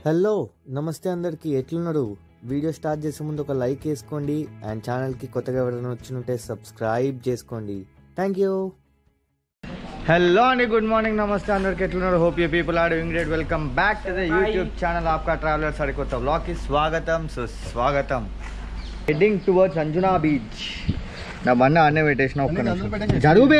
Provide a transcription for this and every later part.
Hello నమస్తే అందరికీ ఎట్లున్నారు వీడియో స్టార్ట్ చేసే ముందు ఒక లైక్ వేసుకోండి అండ్ ఛానల్కి కొత్తగా ఎవరైనా వచ్చినుంటే సబ్స్క్రైబ్ చేసుకోండి థ్యాంక్ యూ హలో అండి గుడ్ మార్నింగ్ నమస్తే అందరికి ఎట్లున్నారు hope you people are doing great welcome back to the YouTube channel ఆప్కా ట్రావెలర్స్ అడి కొత్త బ్లాగ్కి స్వాగతం సుస్వాగతం హెడ్డింగ్ టువర్డ్స్ అంజునా బీచ్ నా బండి అన్నే పెట్టేసిన ఒక్క నిమిషం జరుగు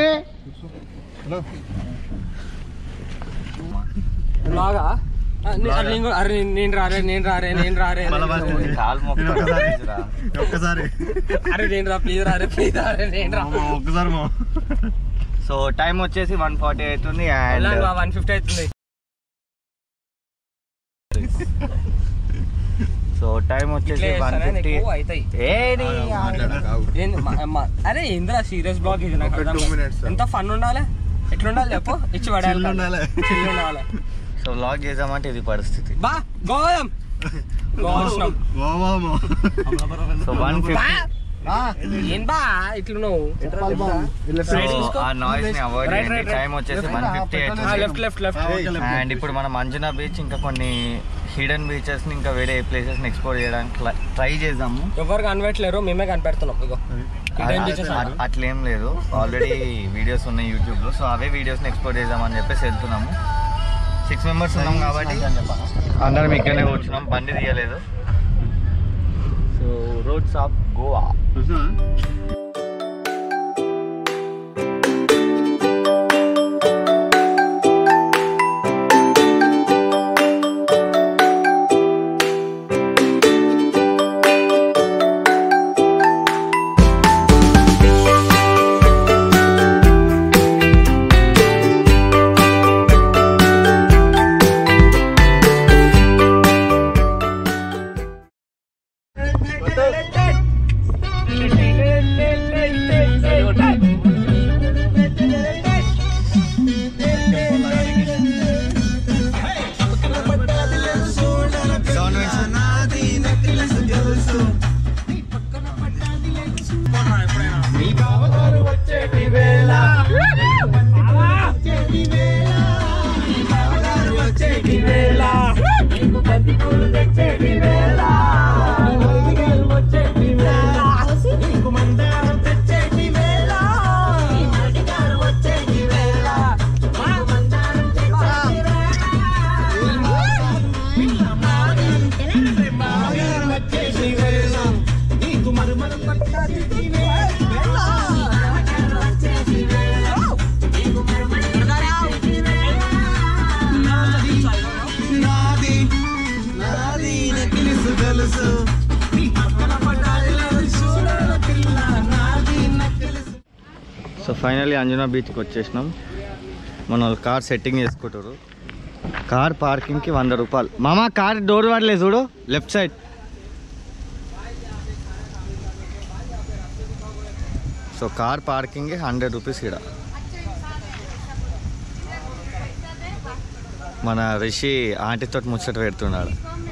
లాగా అరే నేను కూడా- అరే నేను రారే నేను రారే నేను రారే కాలు మొక్కుతా ఒక్కసారి అరే నేను రా ప్లీజ్ రారే ప్లీజ్ రారే నేను రా ఒక్కసారి మా సో టైం వచ్చేసి వన్ ఫార్టీ అవుతుంది అండ్ వన్ ఫిఫ్టీ అవుతుంది సో టైం వచ్చేసి ఇట్లా వన్ చేస్తానే ఫిఫ్టీ నీకు అవుతాయి ఏది ఏంది మా- మా- అరే ఇంద్రా సీరియస్ బ్లాగ్ ఇది నాకు ఒక అర్థం two కాదు. minutes. ఎంత ఫన్ ఉండాలి ఎట్లుండాలి చెప్పు ఇచ్చి పడాలి Chill ఉండాలి. చిల్ ఉండాలి సో లాగ్ చేద్దామంటే ఇది పరిస్థితి బా గోదాం గోవాల్సినాం గోవామో సో వన్ ఫిఫ్టీ ఏం బా ఇట్లు నువ్వు సో ఆ నాయిస్ ని అవాయిడ్ Right, చేయండి right, right. టైం వచ్చేసి వన్ ఫిఫ్టీ అవుతుంది లెఫ్ట్ లెఫ్ట్ లెఫ్ట్ అండ్ ఇప్పుడు మనం అంజనా బీచ్ ఇంకా కొన్ని హిడెన్ బీచెస్ ని ఇంకా వేరే ప్లేసెస్ ని ఎక్స్ప్లోర్ చేయడానికి ట్రై చేద్దాము ఎవరు కనిపెట్టలేరు మేమే కనిపెడుతున్నాం ఇగో Hidden beaches అ- అన్నా. అట్లేం లేదు ఆల్రెడీ వీడియోస్ ఉన్నాయి యూట్యూబ్ లో సో అవే వీడియోస్ ని ఎక్స్ప్లోర్ చేద్దామని చెప్పేసి వెళ్తున్నాము సిక్స్ మెంబర్స్ ఉన్నాం కాబట్టి అందరం ఇక్కడనే కూర్చున్నాం బండి తీయలేదు so roads of Goa so finally Anjuna బీచ్కి వచ్చేసినాం మన వాళ్ళు కార్ సెట్టింగ్ చేసుకుంటారు కార్ పార్కింగ్కి వంద రూపాయలు మామ కార్ డోర్ వాడలే చూడు left side so car parking hundred rupees ఇక్కడ మన రిషి ఆంటీతో ముచ్చట పెడుతున్నాడు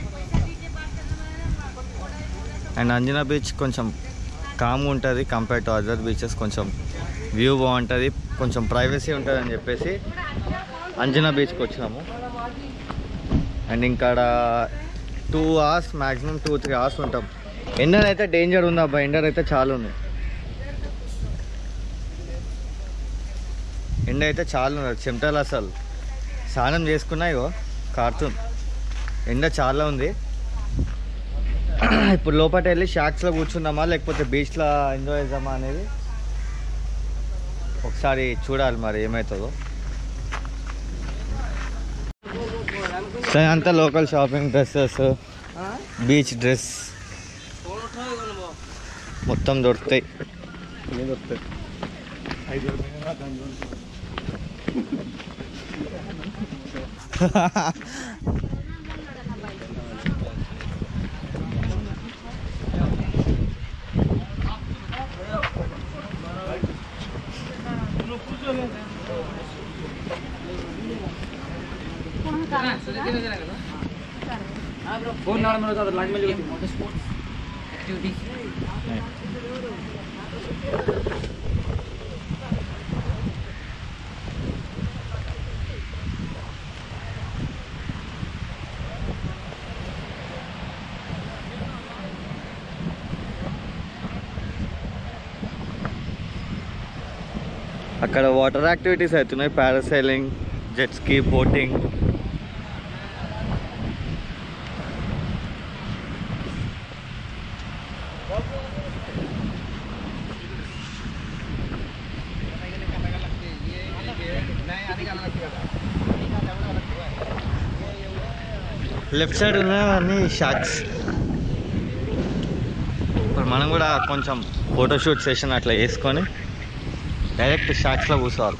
అండ్ అంజనా బీచ్ కొంచెం కామ్గా ఉంటుంది కంపేర్ టు అదర్ బీచెస్ కొంచెం వ్యూ బాగుంటుంది కొంచెం ప్రైవసీ ఉంటుంది అని చెప్పేసి అంజనా బీచ్కి వచ్చినాము అండ్ ఇక్కడ two hours maximum two three hours ఉంటాం ఎండర్ అయితే డేంజర్ ఉంది అబ్బా ఎండర్ అయితే చాలా ఉంది ఎండ అయితే చాలా ఉంది చెమటలు అసలు స్నానం చేసుకున్నా ఇగో కారుతుంది ఎండ చాలా ఉంది ఇప్పుడు లోపల వెళ్ళి షాక్స్లో కూర్చుందామా లేకపోతే బీచ్లో ఎంజాయ్ చేద్దామా అనేది ఒకసారి చూడాలి మరి ఏమవుతుందో సరే అంతా local shopping dresses beach dress మొత్తం దొరుకుతాయి అక్కడ వాటర్ యాక్టివిటీస్ అవుతున్నాయి parasailing jet ski boating left side ఉన్నాయన్నీ షాక్స్ ఇప్పుడు మనం కూడా కొంచెం ఫోటోషూట్ సెషన్ అట్లా వేసుకొని డైరెక్ట్ షాక్స్లో కూర్చోవాలి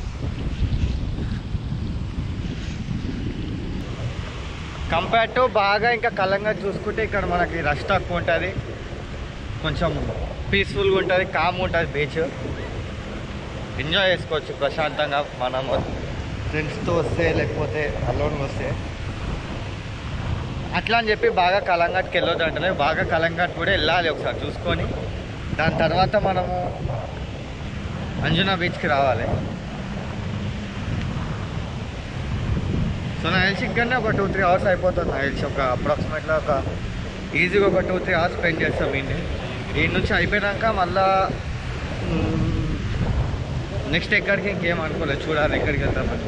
కంపేర్ టు బాగా ఇంకా కలంగా చూసుకుంటే ఇక్కడ మనకి రష్ తక్కువ ఉంటుంది కొంచెం పీస్ఫుల్గా ఉంటుంది కామ్ ఉంటుంది బీచ్ ఎంజాయ్ చేసుకోవచ్చు ప్రశాంతంగా మనం ఫ్రెండ్స్తో వస్తే లేకపోతే అలోన్ వస్తే అట్లా అని చెప్పి బాగా కలంగట్కి వెళ్ళొద్దు అంటే బాగా కలంగట్ కూడా వెళ్ళాలి ఒకసారి చూసుకొని దాని తర్వాత మనము అంజునా బీచ్కి రావాలి సో నాకు తెలిసి ఇక్కడనే ఒక టూ త్రీ అవర్స్ అయిపోతుంది నాకు తెలిసి ఒక అప్రాక్సిమేట్గా ఒక ఈజీగా ఒక టూ త్రీ అవర్స్ స్పెండ్ చేస్తాం ఈయన్ని ఈ నుంచి అయిపోయినాక మళ్ళా నెక్స్ట్ ఎక్కడికి ఇంకేం అనుకోలేదు చూడాలి ఎక్కడికి వెళ్తామని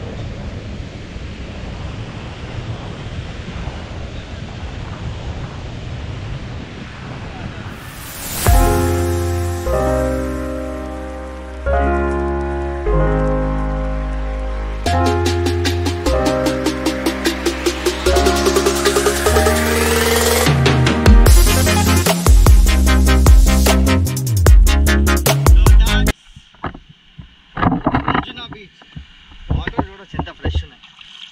అంజునా బీచ్ వాటర్ చూడొచ్చు ఎంత ఫ్రెష్ ఉన్నాయి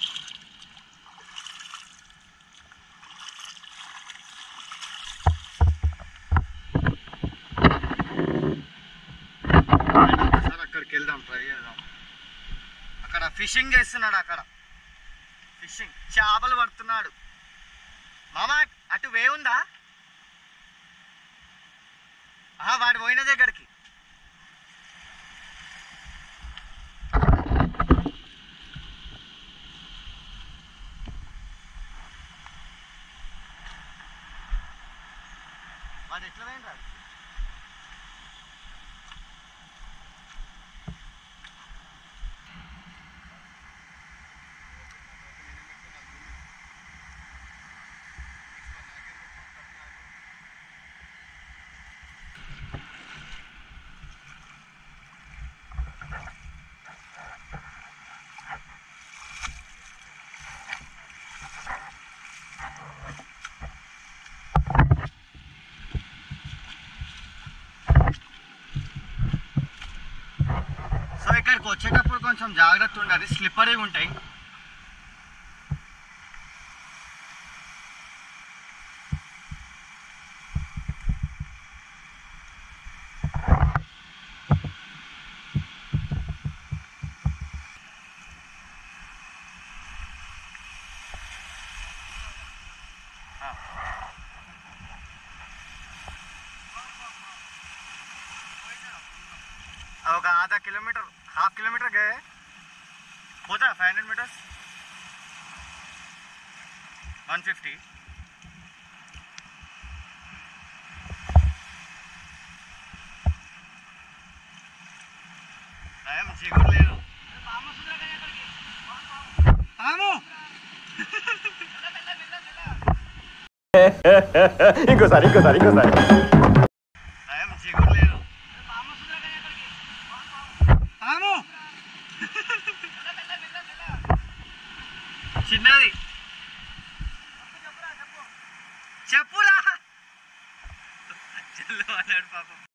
ఒకసారి అక్కడికి వెళ్దాం ట్రై చేద్దాం అక్కడ ఫిషింగ్ చేస్తున్నాడు అక్కడ ఫిషింగ్ చేపలు పడుతున్నాడు మామ అటు వే ఉందా ఆహా, వాడు పోయిన దగ్గరికి వాడు ఎట్లా పోయినరా సో ఇక్కడికి వచ్చేటప్పుడు కొంచెం జాగ్రత్త ఉండాలి స్లిప్పరీగా ఉంటాయి ఒక आधा किलोमीटर हाफ किलोमीटर गए होता five hundred metres one fifty time చిగురు లేదు పాము ఇంకోసారి ఇంకోసారి ఇంకోసారి టైం చిగురు లేదు పాము చిన్నది చెప్పురా చెల్లు అన్నాడు పాపం